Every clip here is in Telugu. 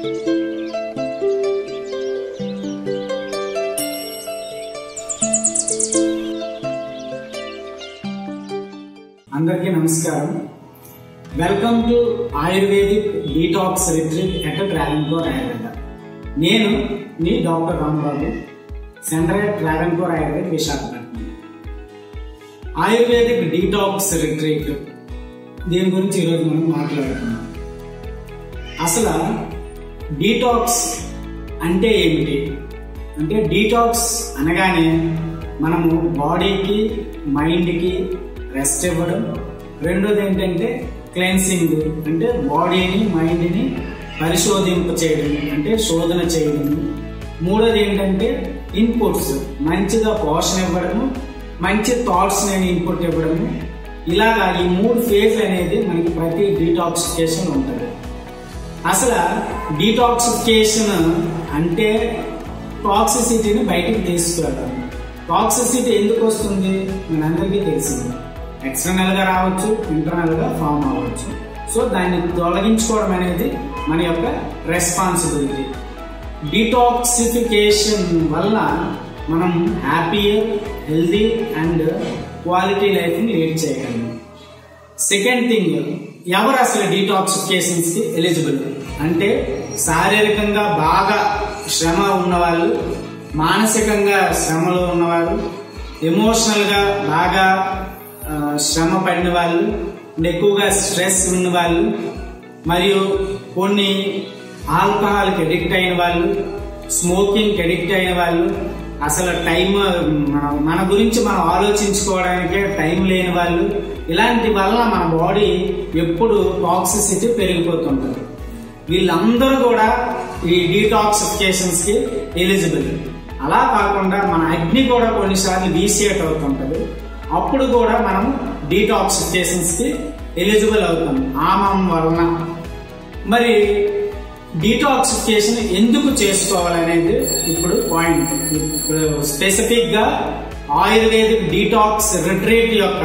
అందరికీ నమస్కారం welcome to ayurvedic detox retreat at Travancore Ayurveda నేను మీ doctor Rambabu center at Travancore Ayurveda Visakhapatnam ayurvedic detox retreat దీని గురించి ఈరోజు మనం మాట్లాడుతున్నాం అసలు డీటాక్స్ అంటే ఏమిటి అంటే డీటాక్స్ అనగానే మనము బాడీకి మైండ్కి రెస్ట్ ఇవ్వడం రెండోది ఏంటంటే క్లెన్సింగ్ అంటే బాడీని మైండ్ని పరిశోధింప చేయడం అంటే శోధన చేయడం మూడోది ఏంటంటే ఇన్పుట్స్ మంచిగా పోషణ ఇవ్వడము మంచి థాట్స్ నేను ఇన్పుట్ ఇవ్వడము ఇలాగా ఈ మూడు ఫేజ్ అనేది మనకి ప్రతి డీటాక్సిఫికేషన్ ఉంటుంది అసలు డీటాక్సిఫికేషన్ అంటే టాక్సిసిటీని బయటికి తీసుకురావడం టాక్సిసిటీ ఎందుకు వస్తుంది మనందరికీ తెలిసింది ఎక్స్టర్నల్ గా రావచ్చు ఇంటర్నల్ గా ఫామ్ అవ్వచ్చు సో దాన్ని తొలగించుకోవడం అనేది మన యొక్క రెస్పాన్సిబిలిటీ డీటాక్సిఫికేషన్ వల్ల మనం హ్యాపీయర్ హెల్దీ అండ్ క్వాలిటీ లైఫ్ని లీడ్ చేయగలం సెకండ్ థింగ్ ఎవరు అసలు డీటాక్సిఫికేషన్స్ కి ఎలిజిబుల్ అంటే శారీరకంగా బాగా శ్రమ ఉన్నవాళ్ళు మానసికంగా శ్రమలో ఉన్నవాళ్ళు ఎమోషనల్ గా బాగా ఆ, శ్రమ పడిన వాళ్ళు and ఎక్కువగా స్ట్రెస్ ఉన్న వాళ్ళు మరియు కొన్ని ఆల్కహాల్కి అడిక్ట్ అయిన వాళ్ళు స్మోకింగ్కి అడిక్ట్ అయిన వాళ్ళు అసలు టైం మన మన గురించి మనం ఆలోచించుకోవడానికే టైం లేని వాళ్ళు ఇలాంటి వల్ల మన బాడీ ఎప్పుడు టాక్సిసిటీ పెరిగిపోతుంటుంది వీళ్ళందరూ కూడా ఈ డీటాక్సిఫికేషన్స్ కి ఎలిజిబుల్ అలా కాకుండా మన అగ్ని కూడా కొన్నిసార్లు వీసియేట్ అవుతుంటది అప్పుడు కూడా మనం డీటాక్సిఫికేషన్స్ కి ఎలిజిబుల్ అవుతాం ఆమం వలన మరి డీటాక్సిఫికేషన్ ఎందుకు చేసుకోవాలనేది ఇప్పుడు పాయింట్ ఇప్పుడు స్పెసిఫిక్ గా ఆయుర్వేదిక్ డీటాక్స్ రిట్రీట్ యొక్క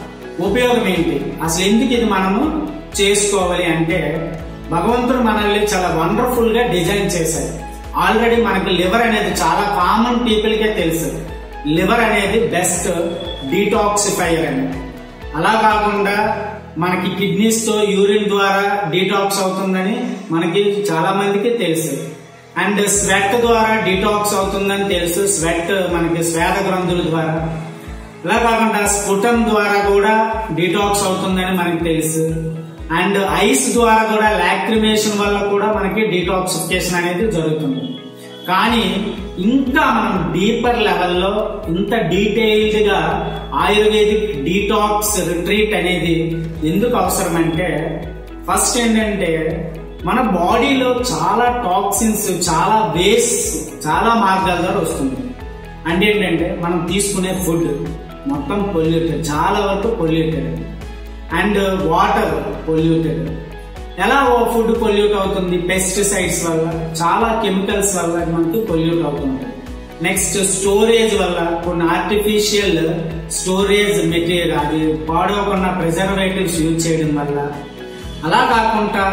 ఉపయోగం ఏంటి అసలు ఎందుకు ఇది మనము చేసుకోవాలి అంటే భగవంతుడు మనల్ని చాలా వండర్ఫుల్ గా డిజైన్ చేశారు ఆల్రెడీ మనకి లివర్ అనేది చాలా కామన్ పీపుల్ కే తెలుసు లివర్ అనేది బెస్ట్ డీటాక్సిఫైయర్ అని అలా కాకుండా మనకి కిడ్నీస్ తో యూరిన్ ద్వారా డీటాక్స్ అవుతుందని మనకి చాలా మందికి తెలుసు అండ్ స్వెట్ ద్వారా డీటాక్స్ అవుతుందని తెలుసు స్వెట్ మనకి శ్వేత గ్రంథుల ద్వారా ఇలా కాకుండా స్ఫుటం ద్వారా కూడా డీటాక్స్ అవుతుందని మనకి తెలుసు అండ్ ఐస్ ద్వారా కూడా లాక్రిమేషన్ వల్ల కూడా మనకి డీటాక్సిఫికేషన్ అనేది జరుగుతుంది కానీ ఇంకా మనం డీపర్ లెవెల్లో ఇంత డీటెయిల్డ్ గా ఆయుర్వేదిక్ డీటాక్స్ రిట్రీట్ అనేది ఎందుకు అవసరం అంటే ఫస్ట్ ఏంటంటే మన బాడీలో చాలా టాక్సిన్స్ చాలా వేస్ట్ చాలా మార్గాల ద్వారా వస్తుంది అంటే ఏంటంటే మనం తీసుకునే ఫుడ్ మొత్తం పొల్యూటెడ్ చాలా వరకు పొల్యూటెడ్ అండ్ వాటర్ పొల్యూటెడ్ ఎలా ఫుడ్ పొల్యూట్ అవుతుంది పెస్టిసైడ్స్ వల్ల చాలా కెమికల్స్ వల్ల మనకి పొల్యూట్ అవుతుంది నెక్స్ట్ స్టోరేజ్ వల్ల కొన్ని ఆర్టిఫిషియల్ స్టోరేజ్ మెటీరియల్ అది పాడవకుండా ప్రిజర్వేటివ్స్ యూజ్ చేయడం వల్ల అలా కాకుండా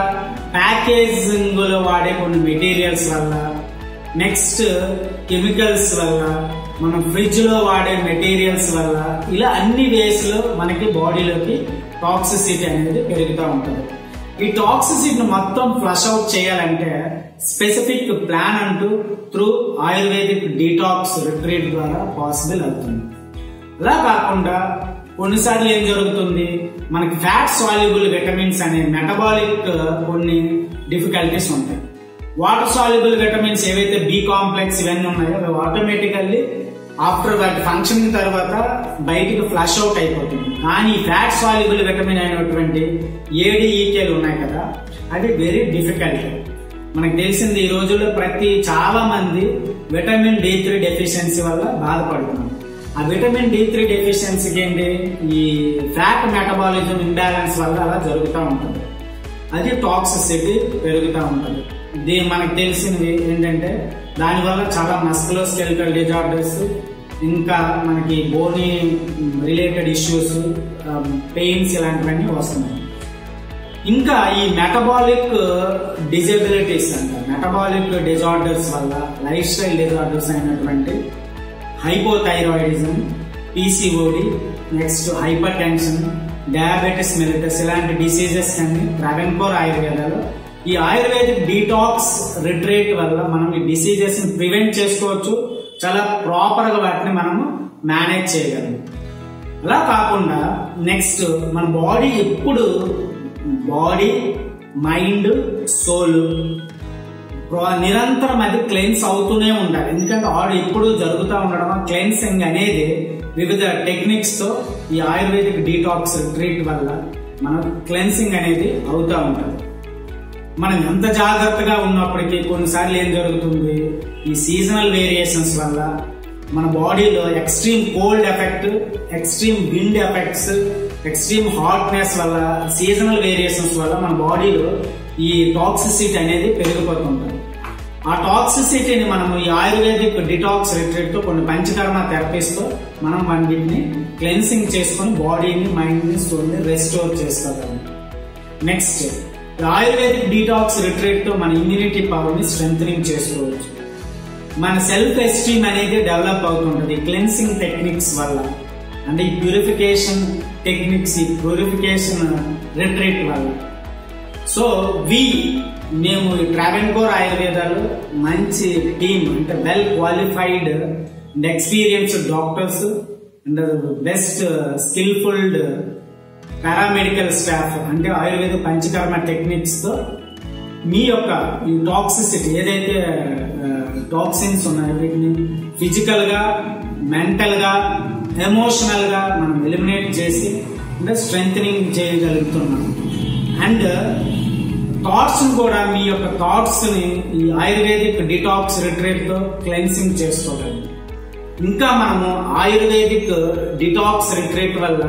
ప్యాకేజింగ్ లో వాడే కొన్ని మెటీరియల్స్ వల్ల నెక్స్ట్ కెమికల్స్ వల్ల మనం ఫ్రిడ్జ్ లో వాడే మెటీరియల్స్ వల్ల ఇలా అన్ని వేస్ లో మనకి బాడీలోకి టాక్సిసిటీ అనేది పెరుగుతూ ఉంటుంది ఈ టాక్సిసిటీని మొత్తం ఫ్లష్ అవుట్ చేయాలంటే స్పెసిఫిక్ ప్లాన్ అంటూ త్రూ ఆయుర్వేదిక్ డీటాక్స్ రిట్రీట్ ద్వారా పాసిబుల్ అవుతుంది అలా కాకుండా కొన్నిసార్లు ఏం జరుగుతుంది మనకి ఫ్యాట్ సాల్యుబుల్ విటమిన్స్ అనే మెటబాలిక్ కొన్ని డిఫికల్టీస్ ఉంటాయి వాటర్ సాల్యుబుల్ విటమిన్స్ ఏవైతే బి కాంప్లెక్స్ ఇవన్నీ ఉన్నాయో అవి ఆటోమేటికల్లీ ఆఫ్టర్ వాటి ఫంక్షన్ తర్వాత బయటికి ఫ్లష్ అవుట్ అయిపోతుంది కానీ ఫ్యాట్ సాల్యుబుల్ విటమిన్ అయినటువంటి ఏడిఈకేలు ఉన్నాయి కదా అవి వెరీ డిఫికల్ట్ మనకు తెలిసింది ఈ రోజుల్లో ప్రతి చాలా మంది విటమిన్ డి త్రీ డెఫిషియన్సీ వల్ల బాధపడుతున్నారు ఆ విటమిన్ డి త్రీ డెఫిషియన్సీకి ఏంటి ఈ ఫ్యాట్ మెటబాలిజం ఇంబ్యాలెన్స్ వల్ల అలా జరుగుతూ ఉంటుంది అది టాక్సిసిటీ పెరుగుతూ ఉంటుంది దీని మనకు తెలిసినవి ఏంటంటే దానివల్ల చాలా మస్కులో స్కెలిటల్ డిజార్డర్స్ ఇంకా మనకి బోనీ రిలేటెడ్ ఇష్యూస్ పెయిన్స్ ఇలాంటివన్నీ వస్తున్నాయి ఇంకా ఈ మెటబాలిక్ డిజబిలిటీస్ అంట మెటబాలిక్ డిజార్డర్స్ వల్ల లైఫ్ స్టైల్ డిజార్డర్స్ అయినటువంటి hypothyroidism PCOD next hyper tension diabetes mellitus ఇలాంటి డిసీజెస్ అన్ని ట్రావెన్కోర్ ఆయుర్వేదాలు ఈ ఆయుర్వేదిక్ డీటాక్స్ రిట్రీట్ వల్ల మనం ఈ డిసీజెస్ ని ప్రివెంట్ చేసుకోవచ్చు చాలా ప్రాపర్ గా వాటిని మనము మేనేజ్ చేయగలం అలా కాకుండా నెక్స్ట్ మన బాడీ ఎప్పుడు బాడీ మైండ్ సోల్ నిరంతరం అది క్లెన్స్ అవుతూనే ఉండాలి ఎందుకంటే ఆడు ఎప్పుడు జరుగుతూ ఉండడం క్లెన్సింగ్ అనేది వివిధ టెక్నిక్స్ తో ఈ ఆయుర్వేదిక్ డీటాక్స్ ట్రీట్ వల్ల మన క్లెన్సింగ్ అనేది అవుతూ ఉంటుంది మనం ఎంత జాగ్రత్తగా ఉన్నప్పటికీ కొన్నిసార్లు ఏం జరుగుతుంది ఈ సీజనల్ వేరియేషన్స్ వల్ల మన బాడీలో extreme cold effect extreme wind effects extreme hotness వల్ల సీజనల్ వేరియేషన్స్ వల్ల మన బాడీలో ఈ టాక్సిసిటీ అనేది పెరిగిపోతుంటుంది ఆ టాక్సిసిటీని మనం ఈ ఆయుర్వేదిక్ డిటాక్స్ రిట్రీట్ తో కొన్ని పంచకర్మ థెరపీస్ తో మనం వీటిని క్లెన్సింగ్ చేసుకొని బాడీని మైండ్ ని సోల్ ని రెస్టోర్ చేసుకోగలం నెక్స్ట్ ఆయుర్వేదిక్ డీటాక్స్ రిట్రీట్ తో మన ఇమ్యూనిటీ పవర్ ని స్ట్రెంగ్ చేసుకోవచ్చు మన సెల్ఫ్ ఎస్టీమ్ అనేది డెవలప్ అవుతుంటది క్లెన్సింగ్ టెక్నిక్స్ వల్ల అంటే ఈ ప్యూరిఫికేషన్ టెక్నిక్స్ ఈ ప్యూరిఫికేషన్ రిట్రీట్ వల్ల సో వి మేము ట్రావెన్కోర్ ఆయుర్వేదాలు మంచి టీమ్ అంటే well qualified and experienced doctors and best skilful paramedical staff అంటే ఆయుర్వేద పంచకర్మ టెక్నిక్స్ తో మీ యొక్క ఈ టాక్సిసిటీ ఏదైతే టాక్సిన్స్ ఉన్నాయో వీటిని ఫిజికల్ గా మెంటల్ గా ఎమోషనల్ గా మనం ఎలిమినేట్ చేసి అంటే స్ట్రెంగ్ చేయగలుగుతున్నాం అండ్ థాట్స్ కూడా మీ యొక్క థాట్స్ ని ఈ ఆయుర్వేదిక్ డిటాక్స్ రిట్రీట్ తో క్లెన్సింగ్ చేసుకోగలం ఇంకా మనము ఆయుర్వేదిక్ డిటాక్స్ రిట్రీట్ వల్ల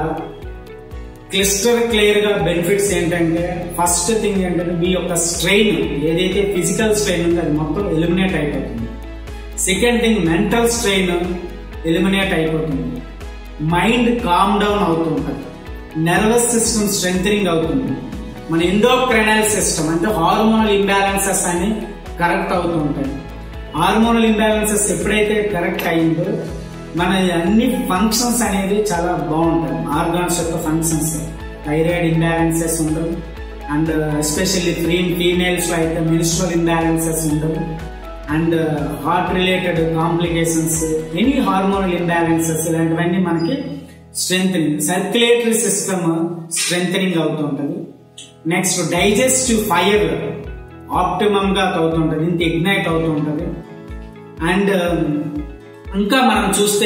క్లిస్టర్ క్లియర్ గా బెనిఫిట్స్ ఏంటంటే ఫస్ట్ థింగ్ ఏంటంటే మీ యొక్క స్ట్రెయిన్ ఏదైతే ఫిజికల్ స్ట్రెయిన్ ఉందో అది మొత్తం ఎలిమినేట్ అయిపోతుంది second thing mental strain eliminate అయిపోతుంది మైండ్ కామ్ డౌన్ అవుతూ ఉంటుంది నర్వస్ సిస్టమ్ స్ట్రెంగ్ అవుతుంది మన ఎండోక్రైనల్ సిస్టమ్ అంటే హార్మోనల్ ఇంబ్యాలెన్సెస్ అని కరెక్ట్ అవుతూ ఉంటాయి హార్మోనల్ ఇంబ్యాలెన్సెస్ ఎప్పుడైతే కరెక్ట్ అయిందో మన అన్ని ఫంక్షన్స్ అనేది చాలా బాగుంటాయి ఆర్గాన్స్ యొక్క ఫంక్షన్స్ థైరాయిడ్ ఇంబ్యాలెన్సెస్ ఉండవు అండ్ ఎస్పెషల్లీ ఫ్రీ ఫీమేల్స్ లో అయితే మినిస్ట్రల్ ఇంబ్యాలెన్సెస్ ఉండవు and heart related complications any hormonal imbalances ఇలాంటివన్నీ మనకి స్ట్రెంగ్ సర్క్యులేటరీ సిస్టమ్ స్ట్రెంగ్ అవుతుంటది నెక్స్ట్ డైజెస్టివ్ ఫైర్ ఆప్టిమమ్ గా అవుతుంటది ఇంత ఇగ్నైట్ అవుతుంటది అండ్ ఇంకా మనం చూస్తే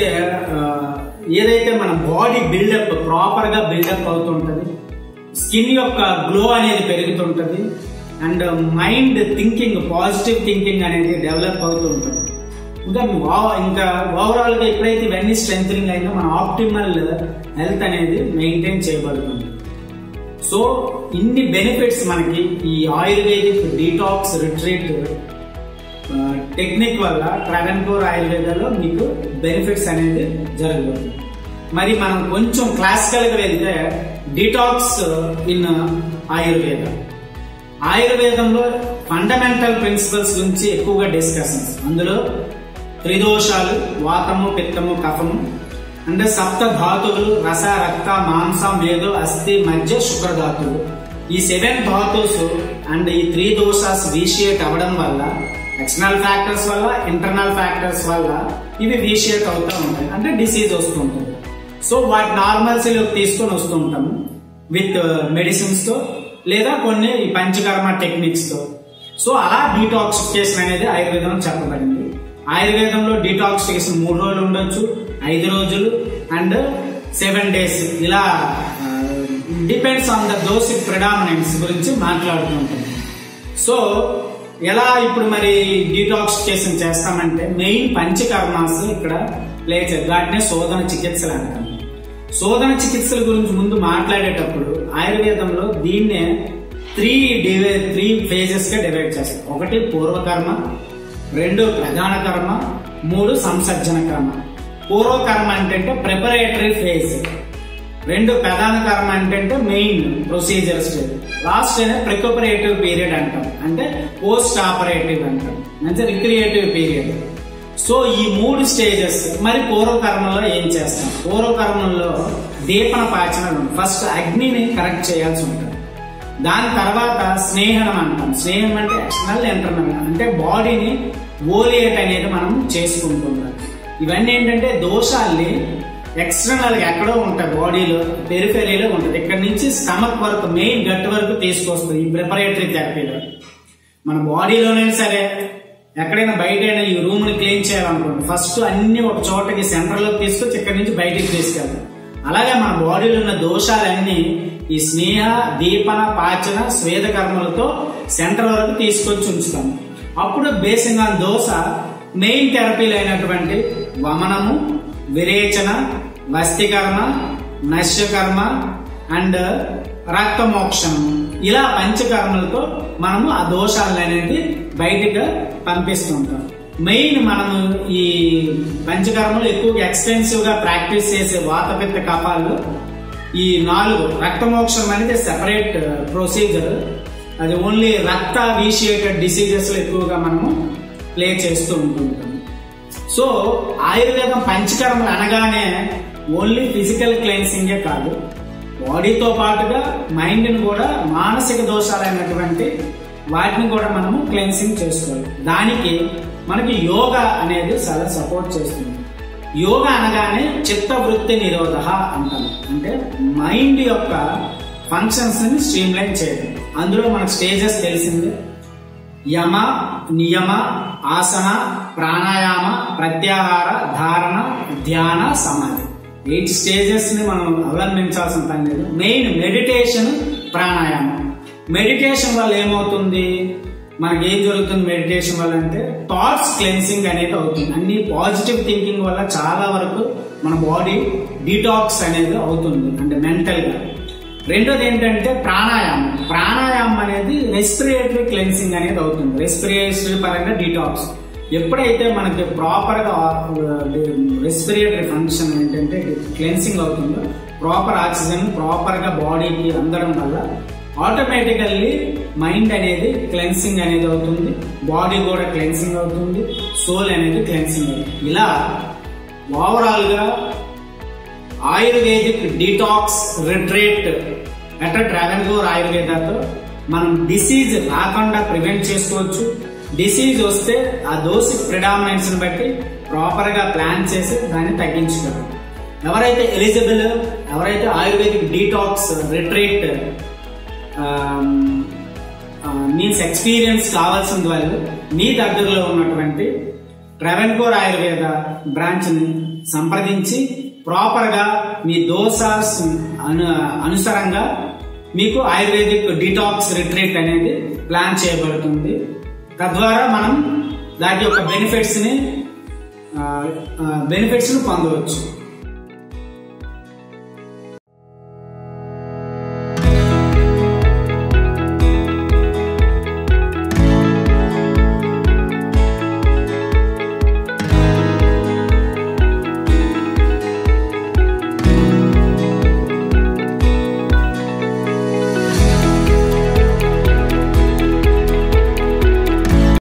ఏదైతే మన బాడీ బిల్డప్ ప్రాపర్ గా బిల్డప్ అవుతుంటది స్కిన్ యొక్క గ్లో అనేది పెరుగుతుంటది and mind thinking positive thinking అనేది డెవలప్ అవుతూ ఉంటుంది ఇంకా ఇంకా ఓవరాల్ గా ఎప్పుడైతే ఇవన్నీ స్ట్రెంగ్ అయినా మన ఆప్టిమల్ హెల్త్ అనేది మెయింటైన్ చేయబడుతుంది సో ఇన్ని బెనిఫిట్స్ మనకి ఈ ఆయుర్వేదిక్ డీటాక్స్ రిట్రీట్ టెక్నిక్ వల్ల ట్రావెన్కోర్ ఆయుర్వేదాలో మీకు బెనిఫిట్స్ అనేది జరగబోతుంది మరి మనం కొంచెం క్లాసికల్ గా వెళ్తే డీటాక్స్ ఇన్ ఆయుర్వేద ఆయుర్వేదంలో ఫండమెంటల్ ప్రిన్సిపల్స్ గురించి ఎక్కువగా డిస్కషన్స్ అందులో త్రిదోషాలు వాతము పిత్తము కఫము అంటే సప్త ధాతువులు రస రక్త మాంస మేధు అస్థి మధ్య శుక్ర ధాతువులు ఈ సెవెన్ ధాతుస్ అండ్ ఈ త్రీ దోషాస్ వీషియేట్ అవ్వడం వల్ల ఎక్స్టర్నల్ ఫ్యాక్టర్స్ వల్ల ఇంటర్నల్ ఫ్యాక్టర్స్ వల్ల ఇవి వీషియేట్ అవుతూ ఉంటాయి అంటే డిసీజ్ వస్తుంటుంది సో వాటి నార్మల్సీలోకి తీసుకొని వస్తుంటాము విత్ మెడిసిన్స్ తో లేదా కొన్ని పంచకర్మ టెక్నిక్స్ తో సో అలా డీటాక్సిఫికేషన్ అనేది ఆయుర్వేదంలో చెప్పబడింది ఆయుర్వేదంలో డీటాక్సిఫికేషన్ మూడు రోజులు ఉండొచ్చు ఐదు రోజులు అండ్ సెవెన్ డేస్ ఇలా depends on the doshic predominance గురించి మాట్లాడుతూ ఉంటుంది సో ఎలా ఇప్పుడు మరి డీటాక్సిఫికేషన్ చేస్తామంటే మెయిన్ పంచకర్మాస్ ఇక్కడ ప్లే వాటినే శోధన చికిత్సలు అంటాం శోధన చికిత్సల గురించి ముందు మాట్లాడేటప్పుడు ఆయుర్వేదంలో దీన్నే త్రీ డివైడ్ త్రీ ఫేజెస్ గా డివైడ్ చేస్తారు ఒకటి పూర్వకర్మ రెండు ప్రధాన కర్మ మూడు సంసర్జన కర్మ పూర్వకర్మ అంటే ప్రిపరేటరీ ఫేజ్ రెండు ప్రధాన కర్మ అంటే మెయిన్ ప్రొసీజర్ స్టేజ్ లాస్ట్ అయినా ప్రికపరేటివ్ పీరియడ్ అంటాం అంటే పోస్ట్ ఆపరేటివ్ అంటాం అంటే రిక్రియేటివ్ పీరియడ్ సో ఈ మూడు స్టేజెస్ మరి పూర్వకర్మలో ఏం చేస్తాం పూర్వకర్మంలో దీపన పాచనం ఫస్ట్ అగ్నిని కరెక్ట్ చేయాల్సి ఉంటుంది దాని తర్వాత స్నేహం అంటాం స్నేహం అంటే ఎక్స్టర్నల్ ఇంటర్నల్ అంటే బాడీని ఓలియేట్ అనేది మనం చేసుకుంటున్నాం ఇవన్నీ ఏంటంటే దోషాల్ని ఎక్స్టర్నల్ గా ఎక్కడో ఉంటాయి బాడీలో పెరిఫెరీలో ఉంటుంది ఇక్కడ నుంచి స్టమక్ వరకు మెయిన్ గట్ వరకు తీసుకొస్తుంది ఈ ప్రిపరేటరీ థెరపీలో మన బాడీలోనే సరే ఎక్కడైనా బయట ఈ రూమ్ ని క్లీన్ చేయాలనుకోండి ఫస్ట్ అన్ని ఒక చోటకి సెంటర్ లోకి తీసుకొచ్చి ఇక్కడ నుంచి బయటికి తీసుకెళ్తాం అలాగే మన బాడీలో ఉన్న దోషాలన్నీ ఈ స్నేహ దీపన పాచన స్వేద కర్మలతో సెంటర్ వరకు తీసుకొచ్చి ఉంచుతాం అప్పుడు బేసింగ్ ఆన్ దోశ మెయిన్ థెరపీలు అయినటువంటి వమనము విరేచన వస్తికర్మ నశ్యకర్మ అండ్ రక్తమోక్షణం ఇలా పంచకర్మలతో మనము ఆ దోషాలు అనేది బయటకు పంపిస్తుంటాం మెయిన్ మనము ఈ పంచకర్మలు ఎక్కువగా ఎక్స్టెన్సివ్ గా ప్రాక్టీస్ చేసే వాతపిత్త కపాలు ఈ నాలుగు రక్తమోక్షం అనేది సెపరేట్ ప్రొసీజర్ అది ఓన్లీ రక్త వీషియేటెడ్ డిసీజెస్ లో ఎక్కువగా మనము ప్లే చేస్తూ ఉంటుంటాం సో ఆయుర్వేదం పంచకర్మలు అనగానే ఓన్లీ ఫిజికల్ క్లెన్సింగే కాదు బాడీతో పాటుగా మైండ్ ని కూడా మానసిక దోషాలైనటువంటి వాటిని కూడా మనము క్లెన్సింగ్ చేసుకోవాలి దానికి మనకి యోగా అనేది చాలా సపోర్ట్ చేస్తుంది యోగా అనగానే చిత్తవృత్తి నిరోధ అంటాం అంటే మైండ్ యొక్క ఫంక్షన్స్ ని స్ట్రీమ్లైన్ చేయడం అందులో మనకు స్టేజెస్ తెలిసిందే యమ నియమ ఆసన ప్రాణాయామ ప్రత్యాహార ధారణ ధ్యాన సమాధి ఎయిట్ స్టేజెస్ ని మనం అవలంబించాల్సిన పని లేదు మెయిన్ మెడిటేషన్ ప్రాణాయామం మెడిటేషన్ వల్ల ఏమవుతుంది మనకి ఏం జరుగుతుంది మెడిటేషన్ వల్ల అంటే థాట్స్ క్లెన్సింగ్ అనేది అవుతుంది అన్ని పాజిటివ్ థింకింగ్ వల్ల చాలా వరకు మన బాడీ డీటాక్స్ అనేది అవుతుంది అంటే మెంటల్ గా రెండోది ఏంటంటే ప్రాణాయామం ప్రాణాయామం అనేది రెస్పిరేటరీ క్లెన్సింగ్ అనేది అవుతుంది రెస్పిరేటరీ పరంగా డీటాక్స్ ఎప్పుడైతే మనకి ప్రాపర్ గా రెస్పిరేటరీ ఫంక్షన్ ఏంటంటే క్లెన్సింగ్ అవుతుందో ప్రాపర్ ఆక్సిజన్ ప్రాపర్ గా బాడీకి అందడం వల్ల ఆటోమేటికల్లీ మైండ్ అనేది క్లెన్సింగ్ అనేది అవుతుంది బాడీ కూడా క్లెన్సింగ్ అవుతుంది సోల్ అనేది క్లెన్సింగ్ అవుతుంది ఇలా ఓవరాల్ గా ఆయుర్వేదిక్ డీటాక్స్ రిట్రేట్ అట్లా ట్రావెన్గోర్ ఆయుర్వేదాతో మనం డిసీజ్ రాకుండా ప్రివెంట్ చేసుకోవచ్చు డిసీజ్ వస్తే ఆ దోసి ప్రిడామినెన్స్ ని బట్టి ప్రాపర్ గా ప్లాన్ చేసి దాన్ని తగ్గించుకోవాలి ఎవరైతే ఎలిజిబుల్ ఎవరైతే ayurvedic detox retreat means experience కావాల్సిన వాళ్ళు మీ దగ్గరలో ఉన్నటువంటి ట్రెవెన్కోర్ ఆయుర్వేద బ్రాంచ్ ని సంప్రదించి ప్రాపర్ గా మీ దోసాస్ అను అనుసరంగా మీకు ఆయుర్వేదిక్ డీటాక్స్ రిట్రీట్ అనేది ప్లాన్ చేయబడుతుంది తద్వారా మనం దాని యొక్క బెనిఫిట్స్ ని బెనిఫిట్స్ ని పొందవచ్చు